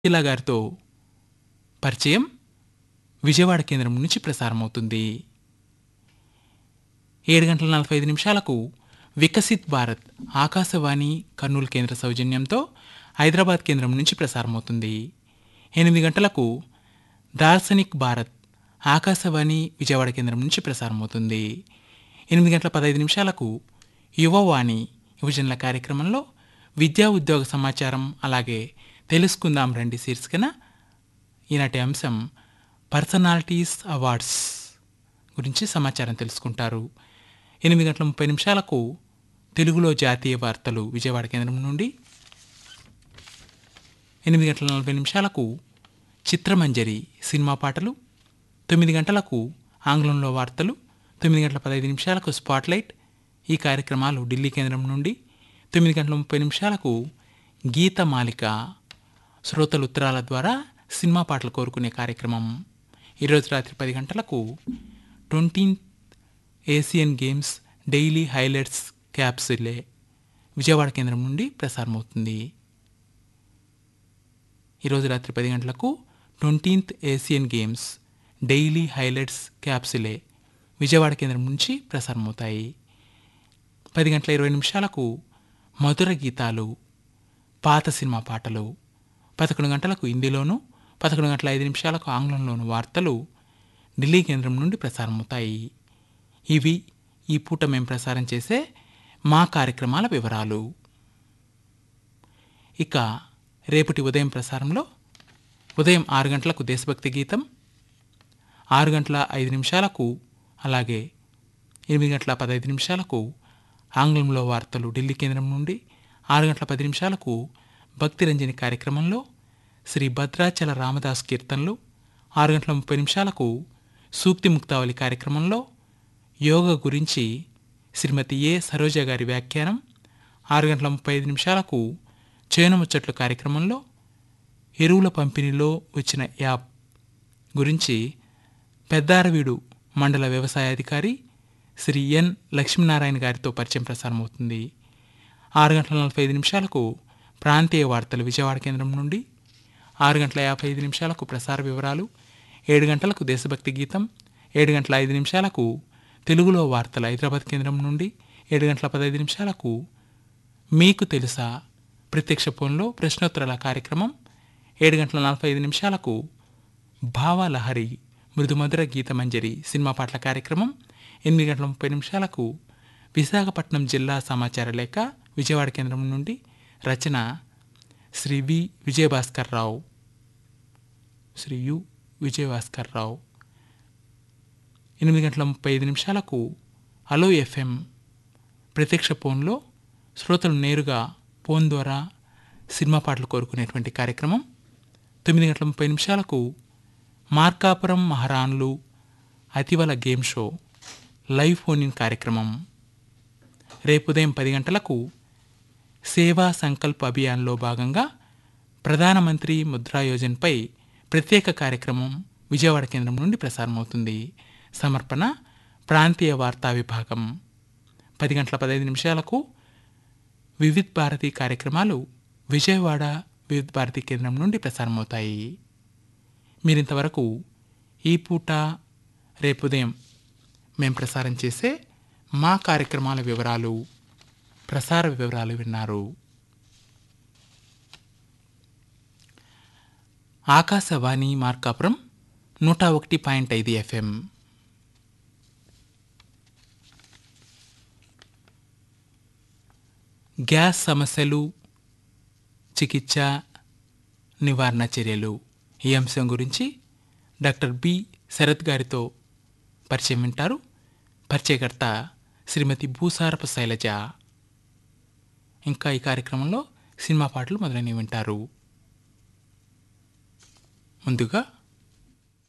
ఇలా గారితో పరిచయం విజయవాడ కేంద్రం నుంచి ప్రసారమవుతుంది ఏడు గంటల నలభై ఐదు నిమిషాలకు వికసిత్ భారత్ ఆకాశవాణి కర్నూలు కేంద్ర సౌజన్యంతో హైదరాబాద్ కేంద్రం నుంచి ప్రసారమవుతుంది ఎనిమిది గంటలకు దార్శనిక్ భారత్ ఆకాశవాణి విజయవాడ కేంద్రం నుంచి ప్రసారమవుతుంది ఎనిమిది గంటల పదహైదు నిమిషాలకు యువవాణి యువజనుల కార్యక్రమంలో విద్యా ఉద్యోగ సమాచారం అలాగే తెలుసుకుందాం రండి శీర్షికన ఈనాటి అంశం పర్సనాలిటీస్ అవార్డ్స్ గురించి సమాచారం తెలుసుకుంటారు ఎనిమిది గంటల ముప్పై నిమిషాలకు తెలుగులో జాతీయ వార్తలు విజయవాడ కేంద్రం నుండి ఎనిమిది గంటల నలభై నిమిషాలకు చిత్రమంజరి సినిమా పాటలు తొమ్మిది గంటలకు ఆంగ్లంలో వార్తలు తొమ్మిది గంటల పదహైదు నిమిషాలకు స్పాట్లైట్ ఈ కార్యక్రమాలు ఢిల్లీ కేంద్రం నుండి తొమ్మిది గంటల ముప్పై నిమిషాలకు గీతమాలిక శ్రోతలు ఉత్తరాల ద్వారా సినిమా పాటలు కోరుకునే కార్యక్రమం ఈరోజు రాత్రి పది గంటలకు twentieth Asian games daily highlights క్యాప్సులే విజయవాడ కేంద్రం నుండి ప్రసారమవుతుంది ఈరోజు రాత్రి పది గంటలకు twentieth Asian games daily highlights క్యాప్సులే విజయవాడ కేంద్రం నుంచి ప్రసారమవుతాయి పది గంటల ఇరవై నిమిషాలకు మధుర గీతాలు పాత సినిమా పాటలు పదకొండు గంటలకు హిందీలోను పదకొండు గంటల ఐదు నిమిషాలకు ఆంగ్లంలోను వార్తలు ఢిల్లీ కేంద్రం నుండి ప్రసారమవుతాయి ఇవి ఈ పూట మేము ప్రసారం చేసే మా కార్యక్రమాల వివరాలు ఇక రేపటి ఉదయం ప్రసారంలో ఉదయం ఆరు గంటలకు దేశభక్తి గీతం ఆరు గంటల ఐదు నిమిషాలకు అలాగే ఎనిమిది గంటల పదహైదు నిమిషాలకు ఆంగ్లంలో వార్తలు ఢిల్లీ కేంద్రం నుండి ఆరు గంటల పది నిమిషాలకు భక్తి రంజని కార్యక్రమంలో శ్రీ భద్రాచల రామదాస్ కీర్తనలు ఆరు గంటల ముప్పై నిమిషాలకు సూక్తి ముక్తావళి కార్యక్రమంలో యోగ గురించి శ్రీమతి ఏ సరోజ గారి వ్యాఖ్యానం ఆరు గంటల ముప్పై ఐదు నిమిషాలకు చేను ముచ్చట్లు కార్యక్రమంలో ఎరువుల పంపిణీలో వచ్చిన యాప్ గురించి పెద్దారవీడు మండల వ్యవసాయాధికారి శ్రీ ఎన్ లక్ష్మీనారాయణ గారితో పరిచయం ప్రసారమవుతుంది ఆరు గంటల నలభై ఐదు నిమిషాలకు ప్రాంతీయ వార్తలు విజయవాడ కేంద్రం నుండి ఆరు గంటల యాభై ఐదు నిమిషాలకు ప్రసార వివరాలు ఏడు గంటలకు దేశభక్తి గీతం ఏడు గంటల ఐదు నిమిషాలకు తెలుగులో వార్తలు హైదరాబాద్ కేంద్రం నుండి ఏడు గంటల పదహైదు నిమిషాలకు మీకు తెలుసా ప్రత్యక్ష ఫోన్లో ప్రశ్నోత్తరాల కార్యక్రమం ఏడు గంటల నలభై ఐదు నిమిషాలకు భావలహరి మృదుమధుర గీతమంజరి సినిమా పాటల కార్యక్రమం ఎనిమిది గంటల ముప్పై నిమిషాలకు విశాఖపట్నం జిల్లా సమాచార లేఖ విజయవాడ కేంద్రం నుండి రచన శ్రీ వి విజయభాస్కర్ రావు శ్రీ యు విజయభాస్కర్ రావు ఎనిమిది గంటల ముప్పై ఐదు నిమిషాలకు అలో ఎఫ్ఎం ప్రత్యక్ష ఫోన్లో శ్రోతలు నేరుగా ఫోన్ ద్వారా సినిమా పాటలు కోరుకునేటువంటి కార్యక్రమం తొమ్మిది గంటల ముప్పై నిమిషాలకు మార్కాపురం మహారాణులు అతివల game show live phone in కార్యక్రమం రేపు ఉదయం పది గంటలకు సేవా సంకల్ప్ అభియాన్లో భాగంగా ప్రధానమంత్రి ముద్రా యోజనపై ప్రత్యేక కార్యక్రమం విజయవాడ కేంద్రం నుండి ప్రసారమవుతుంది సమర్పణ ప్రాంతీయ వార్తా విభాగం పది గంటల పదహైదు నిమిషాలకు వివిధ్ భారతి కార్యక్రమాలు విజయవాడ వివిధ్ భారతి కేంద్రం నుండి ప్రసారమవుతాయి మీరింతవరకు ఈ పూట రేపు ఉదయం మేము ప్రసారం చేసే మా కార్యక్రమాల వివరాలు ప్రసార వివరాలు విన్నారు ఆకాశవాణి మార్కాపురం నూట ఒకటి పాయింట్ ఐదు ఎఫ్ఎం గ్యాస్ సమస్యలు చికిత్స నివారణ చర్యలు ఈ అంశం గురించి డాక్టర్ బి శరత్ గారితో పరిచయం వింటారు పరిచయకర్త శ్రీమతి భూసారపు శైలజ ఇంకా ఈ కార్యక్రమంలో సినిమా పాటలు మొదలైనవి వింటారు ముందుగా